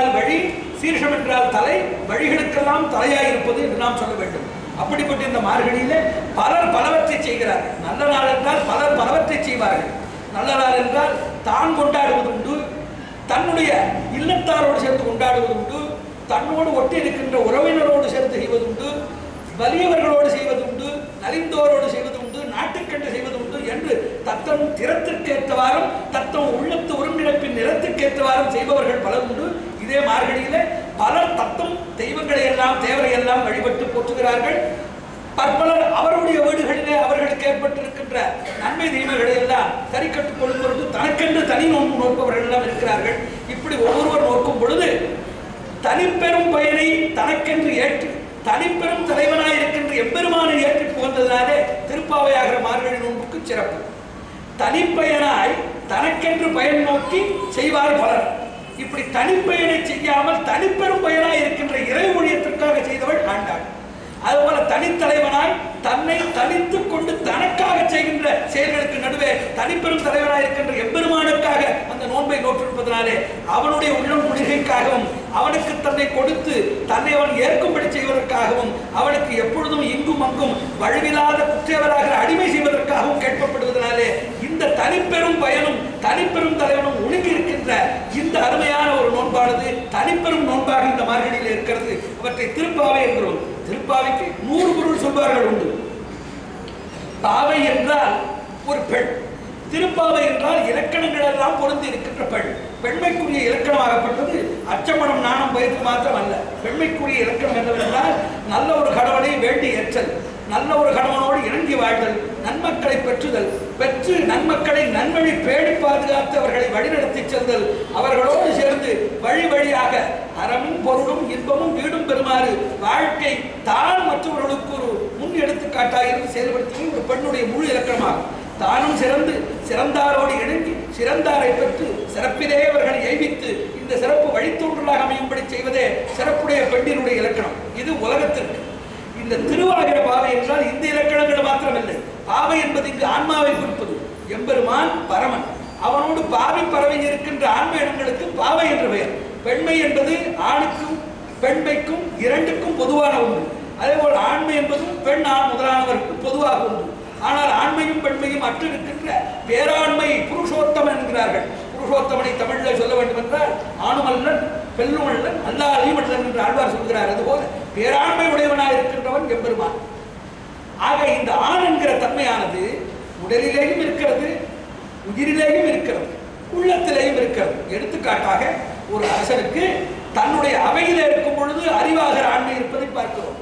என்றால் வழி சீர்ஷம் என்றால் தலை வழிகளுக்கெல்லாம் தலையாய் இருப்பது என்று நாம் சொல்ல வேண்டும் அப்படிப்பட்ட இந்த மார்கழியிலே பலர் பலவற்றை செய்கிறார் நல்ல நாள் என்றால் பலர் பலவற்றை செய்வார்கள் நல்ல நாள் என்றால் தான் கொண்டாடுவது உண்டு தன்னுடைய இல்லத்தாரோடு சேர்ந்து கொண்டாடுவது உண்டு தன்னோடு ஒட்டி இருக்கின்ற உறவினரோடு சேர்ந்து செய்வது உண்டு வலியவர்களோடு செய்வது உண்டு நலிந்தோரோடு செய்வது உண்டு நாட்டுக்கென்று செய்வது உண்டு என்று தத்தம் திறத்திற்கேற்றவாறும் தத்தம் உள்ளத்து ஒருங்கிணைப்பின் நிறத்திற்கேற்றவாறும் செய்பவர்கள் பலர் உண்டு இதே மார்கழியிலே பலர் தத்தம் தெய்வங்களை எல்லாம் தேவரை எல்லாம் வழிபட்டு போற்றுகிறார்கள் பற்பலர் அவருடைய வீடுகளிலே அவர்களுக்கு ஏற்பட்டிருக்கின்ற நன்மை தீமைகளை எல்லாம் சரி கட்டுக் கொள்ளும் பொருட்டு தனக்கென்று தனி நோன்பு நோற்பவர்கள் எல்லாம் இருக்கிறார்கள் இப்படி ஒவ்வொருவர் நோக்கும் பொழுது தனிப்பெரும் பயனை தனக்கென்று ஏற்று தனிப்பெரும் தலைவனாய் இருக்கின்ற எம்பெருமானை ஏற்றி புகழ்ந்ததினாலே திருப்பாவையாகிற மார்கழி நோன்புக்கு சிறப்பு தனிப்பயனாய் தனக்கென்று பயன் நோக்கி செய்வார் பலர் இப்படி தனிப்பயனை செய்யாமல் தனிப்பெரும் பயனாய் இருக்கின்ற இறை ஊழியத்திற்காக செய்தவள் ஆண்டாள் அதுபோல தனித்தலைவனாய் தன்னை தனித்துக் கொண்டு தனக்காக செய்கின்ற செயல்களுக்கு நடுவே தனிப்பெரும் தலைவனாய் இருக்கின்ற எம்பெருமானுக்காக அந்த நோன்பை நோற்றிருப்பதனாலே அவனுடைய உள்ளம் குளிர்கைக்காகவும் அவனுக்கு தன்னை கொடுத்து தன்னை அவன் ஏற்கும்படி செய்வதற்காகவும் அவனுக்கு எப்பொழுதும் இங்கும் அங்கும் வழுவில்லாத குற்றவராக அடிமை செய்வதற்காகவும் கேட்கப்படுவதனாலே இந்த தனிப்பெரும் பயனும் தனிப்பெரும் தலைவனும் ஒழுங்கி இருக்கின்ற இந்த அருமையான ஒரு நோன்பானது தனிப்பெரும் நோன்பாக இந்த மார்கழியில் இருக்கிறது அவற்றை திருப்பாவை என்கிறோம் திருப்பாவைக்கு நூறு பொருள் சொல்வார்கள் உண்டு பாவை என்றால் ஒரு பெண் திருப்பாவை என்றால் இலக்கணங்கள் எல்லாம் பொருந்தி இருக்கின்ற பெண் பெண்மைக்குரிய இலக்கணமாகப்பட்டது அச்சமணம் நாணம் பயிர்க்கு மாத்திரம் அல்ல பெண்மைக்குரிய இலக்கணம் என்னவென்றால் நல்ல ஒரு கணவனை வேண்டி ஏற்றல் நல்ல ஒரு கணவனோடு இணங்கி வாழ்தல் நன்மக்களை பெற்றுதல் பெற்று நன்மக்களை நன்வழி பேடி பாதுகாத்து அவர்களை வழிநடத்தி செல்தல் அவர்களோடு சேர்ந்து வழி வழியாக அறமும் பொருளும் இன்பமும் வீடும் பெறுமாறு வாழ்க்கை தான் மற்றவர்களுக்கு ஒரு முன் எடுத்துக்காட்டாக இருந்து செயல்படுத்துவது ஒரு பெண்ணுடைய முழு இலக்கணமாகும் தானும் சிறந்து சிறந்தாரோடு இணங்கி சிறந்தாரை பெற்று சிறப்பிலே அவர்களை எய்வித்து இந்த சிறப்பு வழித்தோன்றலாக அமையும்படி செய்வதே சிறப்புடைய பெண்ணினுடைய இலக்கணம் இது உலகத்திற்கு இந்த திருவாகிற பாவை என்றால் இந்த இலக்கணங்கள் மாத்திரமில்லை பாவை என்பது இங்கு ஆன்மாவை குறிப்பது எம்பெருமான் பரமன் அவனோடு பாவி பறவை இருக்கின்ற ஆன்ம இனங்களுக்கு பாவை என்று பெயர் பெண்மை என்பது ஆணுக்கும் பெண்மைக்கும் இரண்டுக்கும் பொதுவான ஒன்று அதேபோல் ஆண்மை என்பதும் பெண் ஆண் முதலானவருக்கு பொதுவாக உண்டு ஆனால் ஆண்மையும் பெண்மையும் அற்று இருக்கின்ற பேராண்மை புருஷோத்தமன் என்கிறார்கள் புருஷோத்தமனை தமிழில் சொல்ல வேண்டும் என்றால் ஆணுமல்லன் பெண்ணுமல்லன் அல்லாதையும் அல்லன் என்று ஆழ்வார் சொல்கிறார் அதுபோல பேராண்மை உடையவனாய் இருக்கின்றவன் எம்பெருமான் ஆக இந்த ஆண் என்கிற தன்மையானது உடலிலேயும் இருக்கிறது உயிரிலேயும் இருக்கிறது உள்ளத்திலேயும் இருக்கிறது எடுத்துக்காட்டாக ஒரு அரசனுக்கு தன்னுடைய அவையிலே இருக்கும் பொழுது அறிவாகிற ஆண்மை இருப்பதை பார்க்கிறோம்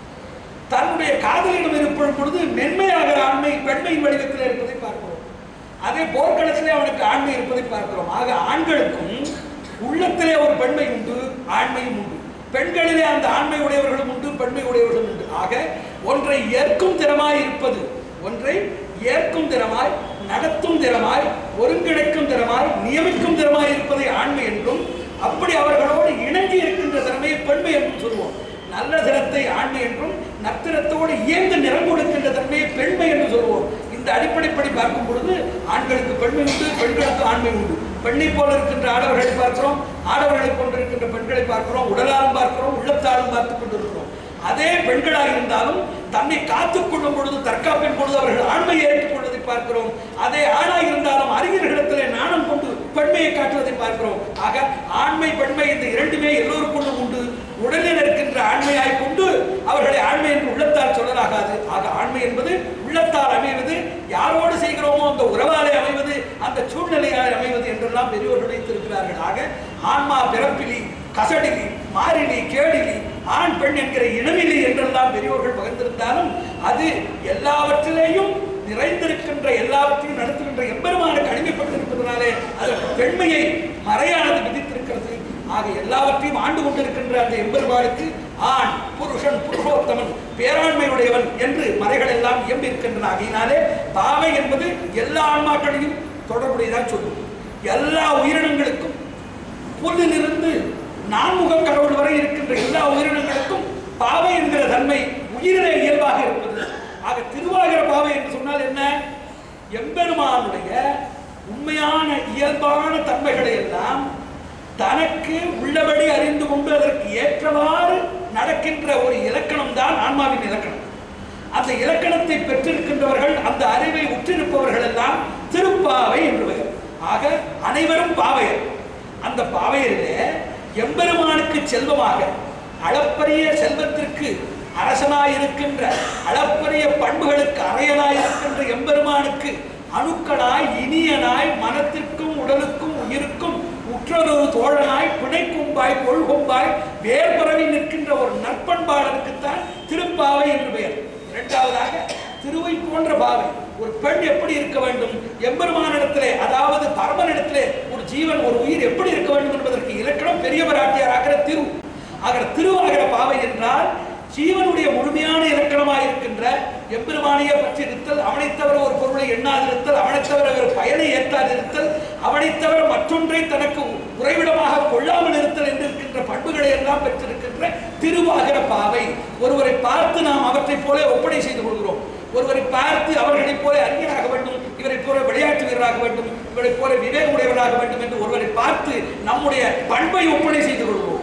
தன்னுடைய காதலிடம் இருப்படும் பொழுது மென்மையாகிற ஆண்மை பெண்மையின் வடிவத்தில் இருப்பதை பார்க்கிறோம் அதே போர்க்களத்திலே அவனுக்கு ஆண்மை இருப்பதை பார்க்கிறோம் ஆக ஆண்களுக்கும் உள்ளத்திலே ஒரு பெண்மை உண்டு ஆண்மையும் உண்டு பெண்களிலே அந்த ஆண்மை உடையவர்களும் உண்டு பெண்மை உடையவர்களும் உண்டு ஆக ஒன்றை ஏற்கும் திறமாய் இருப்பது ஒன்றை ஏற்கும் திறமாய் நடத்தும் திறமாய் ஒருங்கிணைக்கும் திறமாய் நியமிக்கும் திறமாய் இருப்பதை ஆண்மை என்றும் அப்படி அவர்களோடு இணங்கி இருக்கின்ற திறமையை பெண்மை என்றும் சொல்லுவோம் நல்ல திறத்தை ஆண்மை என்றும் நத்திரத்தோடு இயந்து நிறம் கொடுக்கின்ற தன்மையை பெண்மை என்று சொல்லுவோம் இந்த அடிப்படைப்படி பார்க்கும் பொழுது ஆண்களுக்கு பெண்மை உண்டு பெண்களுக்கு ஆண்மை உண்டு பெண்ணை போல இருக்கின்ற ஆடவர்களை பார்க்கிறோம் ஆடவர்களை போன்று இருக்கின்ற பெண்களை பார்க்கிறோம் உடலாலும் பார்க்கிறோம் உள்ளத்தாலும் பார்த்துக் கொண்டிருக்கிறோம் அதே பெண்களாக இருந்தாலும் தன்னை காத்துக் கொள்ளும் பொழுது தற்காப்பின் பொழுது அவர்கள் ஆண்மையை ஏற்றுக்கொள்வதை பார்க்கிறோம் அதே ஆணாக இருந்தாலும் அறிஞர்களிடத்திலே நாணம் கொண்டு பெண்மையை காட்டுவதை பார்க்கிறோம் ஆக ஆண்மை பெண்மை இந்த இரண்டுமே எல்லோருக்குள்ளும் உண்டு உடலில் இருக்கின்ற ஆண்மையாய் கொண்டு அவர்களை ஆண்மை என்று உள்ளத்தால் சொல்லலாகாது ஆக ஆண்மை என்பது உள்ளத்தால் அமைவது யாரோடு செய்கிறோமோ அந்த உறவாலே அமைவது அந்த சூழ்நிலையால் அமைவது என்றெல்லாம் பெரியோர்கள் வைத்திருக்கிறார்கள் ஆக ஆன்மா பிறப்பிலி கசடிலி மாறிலி கேடிலி ஆண் பெண் என்கிற இனவிலி என்றெல்லாம் பெரியோர்கள் பகிர்ந்திருந்தாலும் அது எல்லாவற்றிலேயும் நிறைந்திருக்கின்ற எல்லாவற்றையும் நடத்துகின்ற எம்பெருமானுக்கு அடிமைப்பட்டிருப்பதனாலே அது பெண்மையை மறையானது விதித்திருக்கிறது ஆக எல்லாவற்றையும் ஆண்டு கொண்டிருக்கின்ற அந்த எம்பெருமானுக்கு ஆண் புருஷன் புருஷோத்தமன் பேராண்மையுடையவன் என்று மறைகள் எல்லாம் இயம்பி இருக்கின்றன ஆகையினாலே பாவை என்பது எல்லா ஆன்மாக்களையும் தொடர்புடையதாக சொல்லும் எல்லா உயிரினங்களுக்கும் புல்லிலிருந்து நான்முக கடவுள் வரை இருக்கின்ற எல்லா உயிரினங்களுக்கும் பாவை என்கிற தன்மை உயிரிலே இயல்பாக இருப்பது ஆக திருவாகிற பாவை என்று சொன்னால் என்ன எம்பெருமானுடைய உண்மையான இயல்பான தன்மைகளை எல்லாம் தனக்கு உள்ளபடி அறிந்து கொண்டு அதற்கு ஏற்றவாறு நடக்கின்ற ஒரு இலக்கணம் தான் ஆன்மாவின் இலக்கணம் அந்த இலக்கணத்தை பெற்றிருக்கின்றவர்கள் அந்த அறிவை உற்றிருப்பவர்கள் எல்லாம் திருப்பாவை என்று பெயர் ஆக அனைவரும் பாவையர் அந்த பாவையரிலே எம்பெருமானுக்கு செல்வமாக அளப்பரிய செல்வத்திற்கு அரசனாயிருக்கின்ற அளப்பரிய பண்புகளுக்கு அரையனாயிருக்கின்ற எம்பெருமானுக்கு அணுக்களாய் இனியனாய் மனத்திற்கும் உடலுக்கும் உயிருக்கும் உற்றொரு தோழனாய் பிணைக்கும்பாய் கொள்கொம்பாய் வேர் பரவி நிற்கின்ற ஒரு நற்பண்பாளனுக்குத்தான் திருப்பாவை என்று பெயர் இரண்டாவதாக திருவை போன்ற பாவை ஒரு பெண் எப்படி இருக்க வேண்டும் எம்பெருமானிடத்திலே அதாவது பரமனிடத்திலே ஒரு ஜீவன் ஒரு உயிர் எப்படி இருக்க வேண்டும் என்பதற்கு இலக்கணம் பெரிய பிராட்டியார் ஆகிற திரு ஆகிற திருவாகிற பாவை என்றால் ஜீவனுடைய முழுமையான இலக்கணமாக இருக்கின்ற எம்பெருமானையே பற்றி இருத்தல் அவனைத் தவிர ஒரு பொருளை எண்ணாதிருத்தல் அவனைத் தவிர ஒரு பயனை ஏற்றாதிருத்தல் அவனைத் தவிர மற்றொன்றை தனக்கு உறைவிடமாக கொள்ளாமல் இருத்தல் என்று இருக்கின்ற பண்புகளை எல்லாம் பெற்றிருக்கின்ற திருவாகிற பாவை ஒருவரை பார்த்து நாம் அவற்றைப் போல ஒப்படை செய்து கொள்கிறோம் ஒருவரை பார்த்து அவர்களைப் போல அறிஞராக வேண்டும் இவரைப் போல விளையாட்டு வீரராக வேண்டும் இவரைப் போல விவேக உடையவராக வேண்டும் என்று ஒருவரை பார்த்து நம்முடைய பண்பை ஒப்படை செய்து கொள்கிறோம்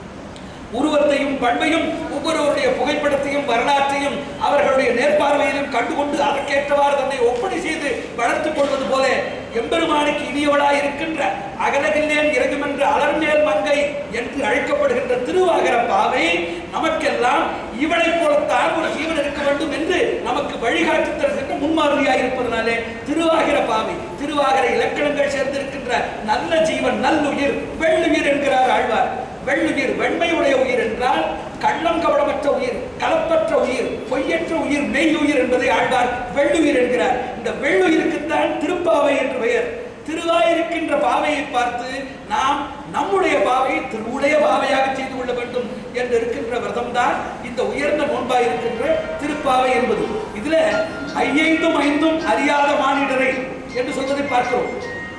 உருவத்தையும் பண்பையும் ஒவ்வொருவருடைய புகைப்படத்தையும் வரலாற்றையும் அவர்களுடைய நேர்பார்வையிலும் கண்டுகொண்டு அதற்கேற்றவாறு தன்னை ஒப்படை செய்து வளர்த்துக் கொள்வது போல எம்பெருமானுக்கு இனியவளாய் இருக்கின்ற அகலகில்லேன் இறங்குமென்ற அலர்மேல் மங்கை என்று அழைக்கப்படுகின்ற திருவாகர பாவை நமக்கெல்லாம் இவளைப் போலத்தான் ஒரு ஜீவன் இருக்க வேண்டும் என்று நமக்கு வழிகாட்டி தருகின்ற முன்மாதிரியாய் இருப்பதனாலே திருவாகிர பாவை திருவாகிர இலக்கணங்கள் சேர்ந்திருக்கின்ற நல்ல ஜீவன் நல்லுயிர் வெள்ளுயிர் என்கிறார் ஆழ்வார் வெள்ளுயிர் வெண்மையுடைய உயிர் என்றால் கள்ளம் கவடமற்ற உயிர் கலப்பற்ற உயிர் பொய்யற்ற உயிர் மெய்யுயிர் என்பதை ஆழ்வார் வெள்ளுயிர் என்கிறார் இந்த வெள்ளுயிருக்குத்தான் திருப்பாவை என்று பெயர் திருவாயிருக்கின்ற பாவையை பார்த்து நாம் நம்முடைய பாவையை திருவுடைய பாவையாக செய்து கொள்ள வேண்டும் என்று இருக்கின்ற விரதம் தான் இந்த உயர்ந்த நோன்பாய் இருக்கின்ற திருப்பாவை என்பது இதுல ஐயைந்தும் ஐந்தும் அறியாத மானிடரை என்று சொல்வதை பார்க்கிறோம்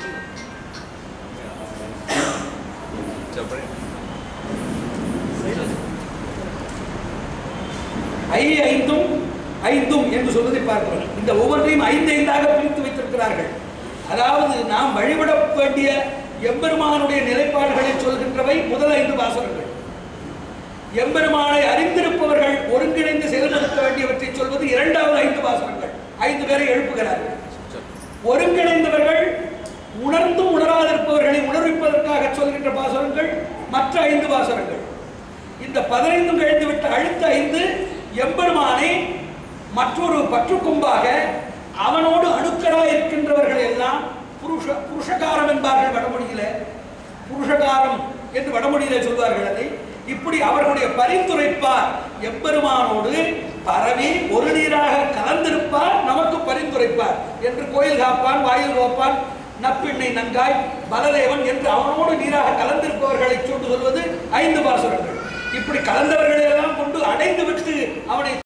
ஐ ஐந்தும் ஐந்தும் என்று சொல்வதை பார்க்கிறோம் இந்த ஒவ்வொன்றையும் ஐந்து ஐந்தாக பிரித்து வைத்திருக்கிறார்கள் அதாவது நாம் வழிபட வேண்டிய எம்பெருமானுடைய நிலைப்பாடுகளை சொல்கின்றவை முதல் ஐந்து வாசகங்கள் எம்பெருமானை அறிந்திருப்பவர்கள் ஒருங்கிணைந்து செயல்படுத்த வேண்டியவற்றை சொல்வது இரண்டாவது ஐந்து வாசகங்கள் ஐந்து பேரை எழுப்புகிறார்கள் ஒருங்கிணைந்தவர்கள் உணர்ந்தும் உணராதிருப்பவர்களை உணர்விப்பதற்காக சொல்கின்ற பாசனங்கள் மற்ற ஐந்து வாசகங்கள் இந்த பதினைந்தும் கழிந்து விட்ட அழுத்த ஐந்து எம்பெருமானை மற்றொரு பற்றுக்கொம்பாக அவனோடு அணுக்களாய் இருக்கின்றவர்கள் எல்லாம் புருஷ புருஷகாரம் என்பார்கள் வடமொழியில புருஷகாரம் என்று வடமொழியில சொல்வார்கள் அதை இப்படி அவர்களுடைய பரிந்துரைப்பார் எம்பெருமானோடு பரவி ஒரு நீராக கலந்திருப்பார் நமக்கு பரிந்துரைப்பார் என்று கோயில் காப்பான் வாயில் கோப்பான் நப்பிண்ணை நங்காய் பலதேவன் என்று அவனோடு நீராக கலந்திருப்பவர்களை சொல்லி சொல்வது ஐந்து பாசுரங்கள் இப்படி கலந்தவர்களை எல்லாம் கொண்டு அடைந்து விட்டு அவனை